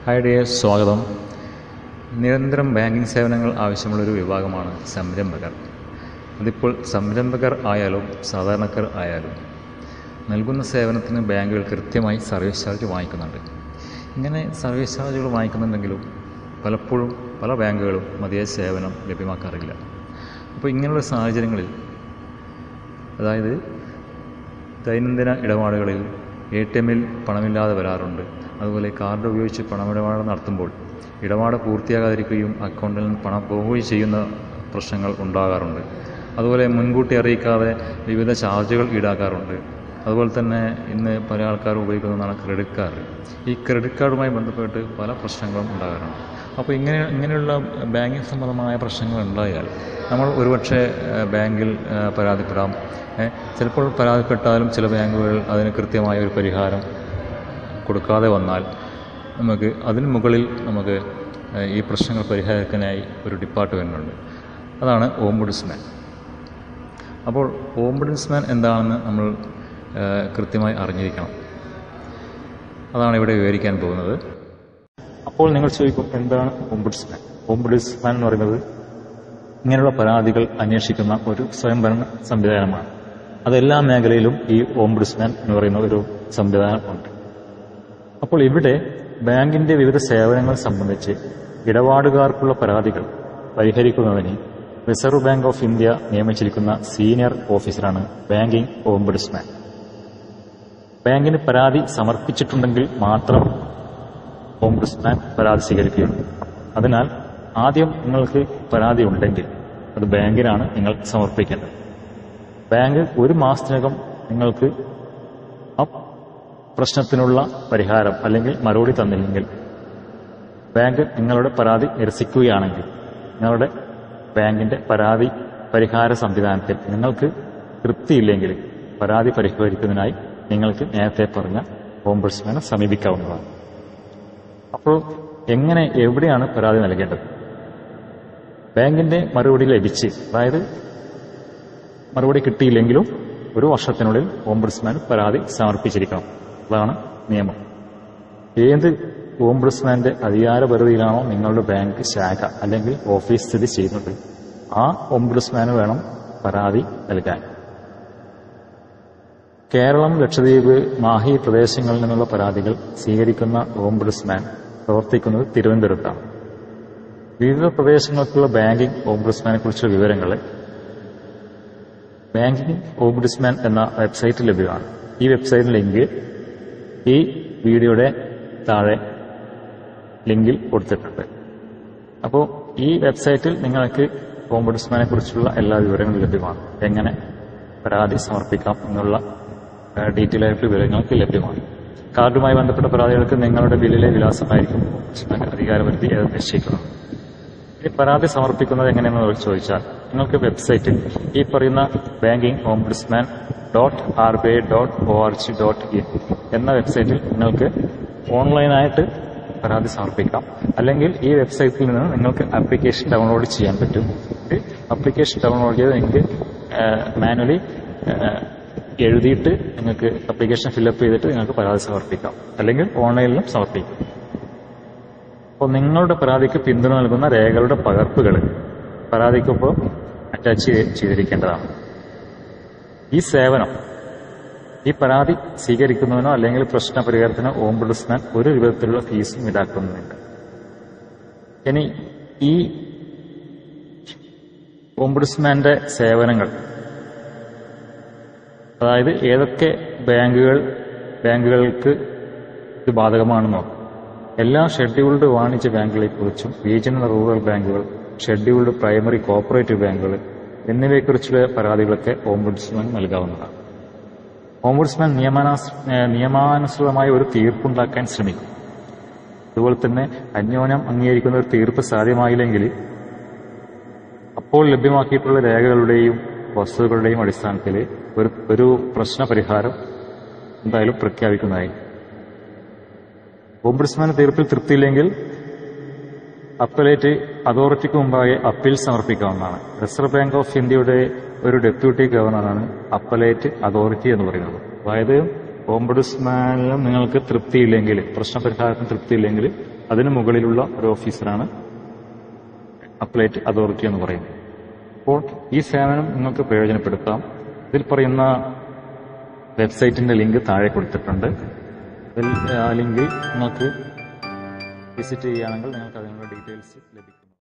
hi dears സ്വാഗതം നിരന്തരം banking സേവനങ്ങൾ ആവശ്യമുള്ളൊരു വിഭാഗമാണ് സംരംഭകർ അതിപ്പോൾ സംരംഭകർ ആയാലും സാധാരണക്കാർ ആയാലും നൽകുന്ന സേവനത്തിന് ബാങ്കുകൾ കൃത്യമായി സർവീസ് ചാർജ് വാങ്ങിക്കുന്നുണ്ട് ഇങ്ങനെ സർവീസ് ചാർജുകൾ വാങ്ങിക്കുന്നുണ്ടെങ്കിലും പലപ്പോഴും പല ബാങ്കുകളും മതിയായ സേവനം ലഭ്യമാക്കാറില്ല അപ്പോൾ ഇങ്ങനെയുള്ള സാഹചര്യങ്ങളിൽ അതായത് ദൈനംദിന ഇടപാടുകളിൽ എ ടി എമ്മിൽ പണമില്ലാതെ വരാറുണ്ട് അതുപോലെ കാർഡ് ഉപയോഗിച്ച് പണമിടപാട് നടത്തുമ്പോൾ ഇടപാട് പൂർത്തിയാകാതിരിക്കുകയും അക്കൗണ്ടിൽ നിന്ന് പണം പോവുകയും ചെയ്യുന്ന പ്രശ്നങ്ങൾ ഉണ്ടാകാറുണ്ട് അതുപോലെ മുൻകൂട്ടി അറിയിക്കാതെ വിവിധ ചാർജുകൾ ഈടാക്കാറുണ്ട് അതുപോലെ തന്നെ ഇന്ന് പല ആൾക്കാരും ഉപയോഗിക്കുന്നതാണ് ക്രെഡിറ്റ് കാർഡ് ഈ ക്രെഡിറ്റ് കാർഡുമായി ബന്ധപ്പെട്ട് പല പ്രശ്നങ്ങളും ഉണ്ടാകാറുണ്ട് അപ്പോൾ ഇങ്ങനെ ഇങ്ങനെയുള്ള ബാങ്കിങ് സംബന്ധമായ പ്രശ്നങ്ങൾ ഉണ്ടായാൽ നമ്മൾ ഒരുപക്ഷെ ഏഹ്, ബാങ്കിൽ ഏഹ്, പരാതിപ്പെടാം ഏഹ്, ചിലപ്പോൾ പരാതിപ്പെട്ടാലും ചില ബാങ്കുകൾ അതിന് കൃത്യമായ ഒരു പരിഹാരം കൊടുക്കാതെ വന്നാൽ നമുക്ക് അതിന് മുകളിൽ നമുക്ക് ഏഹ്, ഈ പ്രശ്നങ്ങൾ പരിഹരിക്കാനായി ഒരു ഡിപ്പാർട്ട്മെൻ്റ് ഉണ്ട് അതാണ് ഓംബുഡ്സ്മാൻ അപ്പോൾ ഓംബുഡ്സ്മാൻ എന്താണെന്ന് നമ്മൾ ഏഹ്, കൃത്യമായി അറിഞ്ഞിരിക്കണം അതാണ് ഇവിടെ വിവരിക്കാൻ പോകുന്നത് അപ്പോൾ നിങ്ങൾ ചോദിക്കും എന്താണ് ഓംബുഡ്സ്മാൻ ഓംബുഡ്സ്മാൻ എന്ന് പറയുന്നത് ഇങ്ങനെയുള്ള പരാതികൾ അന്വേഷിക്കുന്ന ഒരു സ്വയംഭരണ സംവിധാനമാണ് അതെല്ലാ മേഖലയിലും ഈ ഓംബുഡ്സ്മാൻ എന്ന് പറയുന്ന ഒരു സംവിധാനം ഉണ്ട് അപ്പോൾ ഇവിടെ ബാങ്കിന്റെ വിവിധ സേവനങ്ങൾ സംബന്ധിച്ച് ഇടപാടുകാർക്കുള്ള പരാതികൾ പരിഹരിക്കുന്നതിന് റിസർവ് ബാങ്ക് ഓഫ് ഇന്ത്യ നിയമിച്ചിരിക്കുന്ന സീനിയർ ഓഫീസറാണ് ബാങ്കിംഗ് ഓംബുഡ്സ്മാൻ ബാങ്കിന് പരാതി സമർപ്പിച്ചിട്ടുണ്ടെങ്കിൽ മാത്രം ഓംബുഡ്സ്മാൻ പരാതി സ്വീകരിക്കുകയുള്ളൂ അതിനാൽ ആദ്യം നിങ്ങൾക്ക് പരാതി ഉണ്ടെങ്കിൽ അത് ബാങ്കിനാണ് നിങ്ങൾ സമർപ്പിക്കേണ്ടത് ബാങ്ക് ഒരു മാസത്തിനകം നിങ്ങൾക്ക് ആ പ്രശ്നത്തിനുള്ള പരിഹാരം അല്ലെങ്കിൽ മറുപടി തന്നില്ലെങ്കിൽ ബാങ്ക് നിങ്ങളുടെ പരാതി നിരസിക്കുകയാണെങ്കിൽ നിങ്ങളുടെ ബാങ്കിന്റെ പരാതി പരിഹാര സംവിധാനത്തിൽ നിങ്ങൾക്ക് തൃപ്തിയില്ലെങ്കിൽ പരാതി പരിഹരിക്കുന്നതിനായി നിങ്ങൾക്ക് നേരത്തെ പറഞ്ഞ ഓംബുഡ്സ്മാനെ സമീപിക്കാവുന്നതാണ് അപ്പോൾ എങ്ങനെ എവിടെയാണ് പരാതി നൽകേണ്ടത് ബാങ്കിന്റെ മറുപടി ലഭിച്ച് അതായത് മറുപടി കിട്ടിയില്ലെങ്കിലും ഒരു വർഷത്തിനുള്ളിൽ ഓംബുഡ്സ്മാൻ പരാതി സമർപ്പിച്ചിരിക്കണം അതാണ് നിയമം ഏത് ഓംബുഡ്സ്മാന്റെ അധികാരപരിധിയിലാണോ നിങ്ങളുടെ ബാങ്ക് ശാഖ അല്ലെങ്കിൽ ഓഫീസ് സ്ഥിതി ചെയ്യുന്നത് ആ ഓംബുഡ്സ്മാന് വേണം പരാതി നൽകാൻ കേരളം ലക്ഷദ്വീപ് മാഹി പ്രദേശങ്ങളിൽ നിന്നുള്ള പരാതികൾ സ്വീകരിക്കുന്ന ഓംബുഡ്സ്മാൻ പ്രവർത്തിക്കുന്നത് തിരുവനന്തപുരത്താണ് വിവിധ പ്രദേശങ്ങൾക്കുള്ള ബാങ്കിംഗ് ഓംബുഡ്സ്മാനെ കുറിച്ചുള്ള വിവരങ്ങൾ ബാങ്കിംഗ് ഓംബുഡ്സ്മാൻ എന്ന വെബ്സൈറ്റ് ലഭ്യമാണ് ഈ വെബ്സൈറ്റ് ലിങ്ക് ഈ വീഡിയോയുടെ താഴെ ലിങ്കിൽ കൊടുത്തിട്ടുണ്ട് അപ്പോൾ ഈ വെബ്സൈറ്റിൽ നിങ്ങൾക്ക് ഓംബുഡ്സ്മാനെ കുറിച്ചുള്ള എല്ലാ വിവരങ്ങളും ലഭ്യമാണ് എങ്ങനെ പരാതി സമർപ്പിക്കാം എന്നുള്ള ഡീറ്റെയിൽ ആയിട്ടുള്ള വിവരങ്ങൾക്ക് ലഭ്യമാണ് കാർഡുമായി ബന്ധപ്പെട്ട പരാതികൾക്ക് നിങ്ങളുടെ ബില്ലിലെ വിലാസമായിരിക്കും ഓംബുഡ്സ്മാൻ അധികാരപരിധി ഏത് നിശ്ചയിക്കുന്നത് ഈ പരാതി സമർപ്പിക്കുന്നത് എങ്ങനെയെന്ന് ചോദിച്ചാൽ നിങ്ങൾക്ക് വെബ്സൈറ്റിൽ ഈ പറയുന്ന banking ombudsman dot R B I dot O R G dot in എന്ന വെബ്സൈറ്റിൽ നിങ്ങൾക്ക് ഓൺലൈനായിട്ട് പരാതി സമർപ്പിക്കാം അല്ലെങ്കിൽ ഈ വെബ്സൈറ്റിൽ നിന്ന് നിങ്ങൾക്ക് ആപ്ലിക്കേഷൻ ഡൗൺലോഡ് ചെയ്യാൻ പറ്റും ആപ്ലിക്കേഷൻ ഡൗൺലോഡ് ചെയ്ത് നിങ്ങൾക്ക് മാനുവലി എഴുതിയിട്ട് നിങ്ങൾക്ക് ആപ്ലിക്കേഷൻ ഫില്ലപ്പ് ചെയ്തിട്ട് നിങ്ങൾക്ക് പരാതി സമർപ്പിക്കാം അല്ലെങ്കിൽ ഓൺലൈനിലും സമർപ്പിക്കാം അപ്പോൾ നിങ്ങളുടെ പരാതിക്ക് പിന്തുണ നൽകുന്ന രേഖകളുടെ പകർപ്പുകൾ പരാതിക്കൊപ്പം അറ്റാച്ച് ചെയ്തിരിക്കേണ്ടതാണ് ഈ സേവനം ഈ പരാതി സ്വീകരിക്കുന്നതിനോ അല്ലെങ്കിൽ പ്രശ്ന പരിഹാരത്തിനോ ഓംബുഡ്സ്മാൻ ഒരു വിധത്തിലുള്ള ഫീസും ഈടാക്കുന്നുണ്ട് ഇനി ഈ ഓംബുഡ്സ്മാന്റെ സേവനങ്ങൾ അതായത് ഏതൊക്കെ ബാങ്കുകൾ ബാങ്കുകൾക്ക് ഇത് ബാധകമാണെന്നോ എല്ലാ ഷെഡ്യൂൾഡ് വാണിജ്യ ബാങ്കുകളെക്കുറിച്ചും റീജിയണൽ റൂറൽ ബാങ്കുകൾ ഷെഡ്യൂൾഡ് പ്രൈമറി കോപ്പറേറ്റീവ് ബാങ്കുകൾ എന്നിവയെക്കുറിച്ചുള്ള പരാതികളൊക്കെ ഓംബുഡ്സ്മാൻ നൽകാവുന്നതാണ് ഓംബുഡ്സ്മാൻ നിയമാനാസ് ഏഹ് നിയമാനുസൃതമായ ഒരു തീർപ്പുണ്ടാക്കാൻ ശ്രമിക്കും അതുപോലെ തന്നെ അന്യോന്യം അംഗീകരിക്കുന്ന ഒരു തീർപ്പ് സാധ്യമായില്ലെങ്കിൽ അപ്പോൾ ലഭ്യമാക്കിയിട്ടുള്ള രേഖകളുടെയും വസ്തുതകളുടെയും അടിസ്ഥാനത്തിൽ ഒരു ഒരു പ്രശ്ന പരിഹാരം എന്തായാലും പ്രഖ്യാപിക്കുന്നതായി ഓംബുഡ്സ്മാൻ തീർപ്പിൽ തൃപ്തിയില്ലെങ്കിൽ അപ്പലേറ്റ് അതോറിറ്റിക്ക് മുമ്പാകെ അപ്പീൽ സമർപ്പിക്കാവുന്നതാണ് റിസർവ് ബാങ്ക് ഓഫ് ഇന്ത്യയുടെ ഒരു ഡെപ്യൂട്ടി ഗവർണറാണ് അപ്പലേറ്റ് അതോറിറ്റി എന്ന് പറയുന്നത് അതായത് ഓംബുഡ്സ്മാനിലും നിങ്ങൾക്ക് തൃപ്തിയില്ലെങ്കിൽ പ്രശ്നപരിഹാരത്തിന് തൃപ്തിയില്ലെങ്കിൽ അതിന് മുകളിലുള്ള ഒരു ഓഫീസറാണ് അപ്ലൈറ്റ് അതോറിറ്റി എന്ന് പറയുന്നത് അപ്പോൾ ഈ സേവനം നിങ്ങൾക്ക് പ്രയോജനപ്പെടുത്താം ഇതിൽ പറയുന്ന വെബ്സൈറ്റിന്റെ ലിങ്ക് താഴെ കൊടുത്തിട്ടുണ്ട് അതിൽ ആ ലിങ്കിൽ നിങ്ങൾക്ക് വിസിറ്റ് ചെയ്യുകയാണെങ്കിൽ നിങ്ങൾക്ക് അതിനുള്ള ഡീറ്റെയിൽസ് ലഭിക്കും